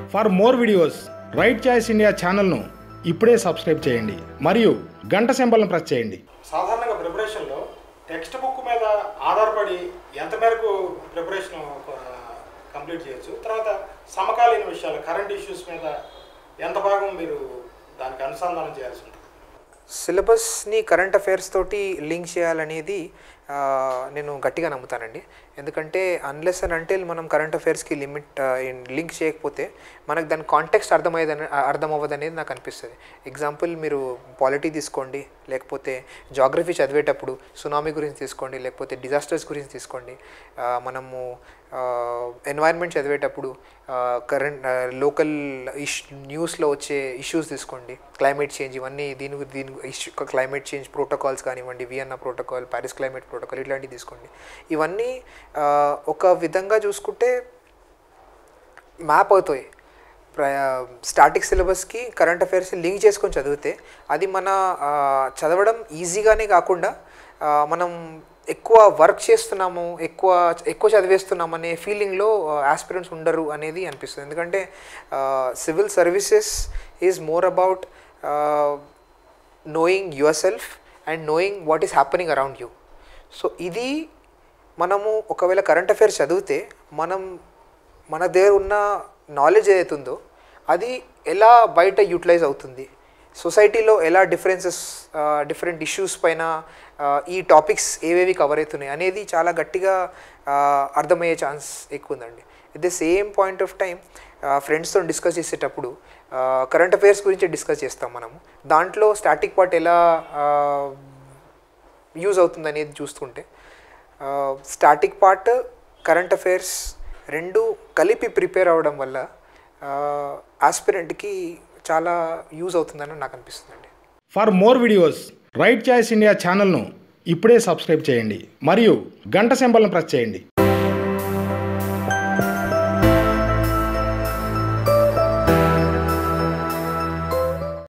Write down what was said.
for more videos Right Choice India ఛానల్ను ఇప్పుడే subscribe చేయండి మరియు గంట సింబల్ను ప్రెస్ చేయండి సాధారణంగా ప్రిపరేషన్లో టెక్స్ట్ బుక్ మీద ఆధారపడి ఎంత మేరకు ప్రిపరేషన్ కంప్లీట్ చేయొచ్చు తర్వాత సమకాలీన విషయాలు కరెంట్ ఇష్యూస్ మీద ఎంత భాగం మీరు దానికి అనుసంధానం చేయాల్సి ఉంటుంది సిలబస్ని కరెంట్ అఫైర్స్ తోటి లింక్ చేయాలనేది ఆ, నేను గట్టిగా నమ్ముతానండి ఎందుకంటే అన్లెస్ అండ్ అంటిల్ మనం కరెంట్ అఫైర్స్కి లిమిట్ లింక్ చేయకపోతే మనకు దాని కాంటెక్స్ట్ అర్థమయ్యేదని అర్థం అవ్వదనేది నాకు అనిపిస్తుంది ఎగ్జాంపుల్ మీరు పాలిటీ తీసుకోండి లేకపోతే జాగ్రఫీ చదివేటప్పుడు సునామీ గురించి తీసుకోండి లేకపోతే డిజాస్టర్స్ గురించి తీసుకోండి ఆ, మనము ఎన్వైర్న్మెంట్ చదివేటప్పుడు కరెంట్ లోకల్ ఇష్ న్యూస్లో వచ్చే ఇష్యూస్ తీసుకోండి క్లైమేట్ చేంజ్ ఇవన్నీ దీని గు- దీని ఇష్యూ క్లైమేట్ చేంజ్ ప్రోటోకాల్స్ కానివ్వండి Vienna protocol Paris climate protocol ఇట్లాంటివి తీసుకోండి ఇవన్నీ ఆ, ఒక విధంగా చూసుకుంటే మ్యాప్ అవుతాయి స్టాటిక్ సిలబస్కి కరెంట్ అఫైర్స్ లింక్ చేసుకొని చదివితే అది మన ఆ, చదవడం ఈజీగానే కాకుండా ఆ, మనం ఎక్కువ వర్క్ చేస్తున్నాము ఎక్కువ ఎక్కువ చదివేస్తున్నాం అనే ఫీలింగ్లో ఆస్పిరెంట్స్ ఉండరు అనేది అనిపిస్తుంది ఎందుకంటే civil services is more about knowing yourself and knowing what is happening around you so ఇది మనము ఒకవేళ కరెంట్ అఫైర్స్ చదివితే మనం మన దగ్గర ఉన్న నాలెడ్జ్ ఏదైతుందో అది ఎలా బయట యూటిలైజ్ అవుతుంది సొసైటీలో ఎలా డిఫరెన్సెస్ డిఫరెంట్ ఇష్యూస్ పైన ఆ, ఈ టాపిక్స్ ఏవేవి కవర్ అవుతున్నాయి అనేది చాలా గట్టిగా ఆ, అర్థమయ్యే ఛాన్స్ ఎక్కువ ఉందండి at the same point of time ఫ్రెండ్స్తో డిస్కస్ చేసేటప్పుడు కరెంట్ అఫైర్స్ గురించి డిస్కస్ చేస్తాం మనము దాంట్లో స్టాటిక్ పార్ట్ ఎలా యూజ్ అవుతుంది అనేది చూస్తుంటే స్టాటిక్ పార్ట్ కరెంట్ అఫైర్స్ రెండు కలిపి ప్రిపేర్ అవ్వడం వల్ల ఆస్పిరెంట్కి చాలా యూజ్ అవుతుందని నాకు అనిపిస్తుందండి for more videos Right Choice India ఛానల్ను ఇప్పుడే సబ్స్క్రైబ్ చేయండి మరియు గంట సింబల్ను ప్రెస్ చేయండి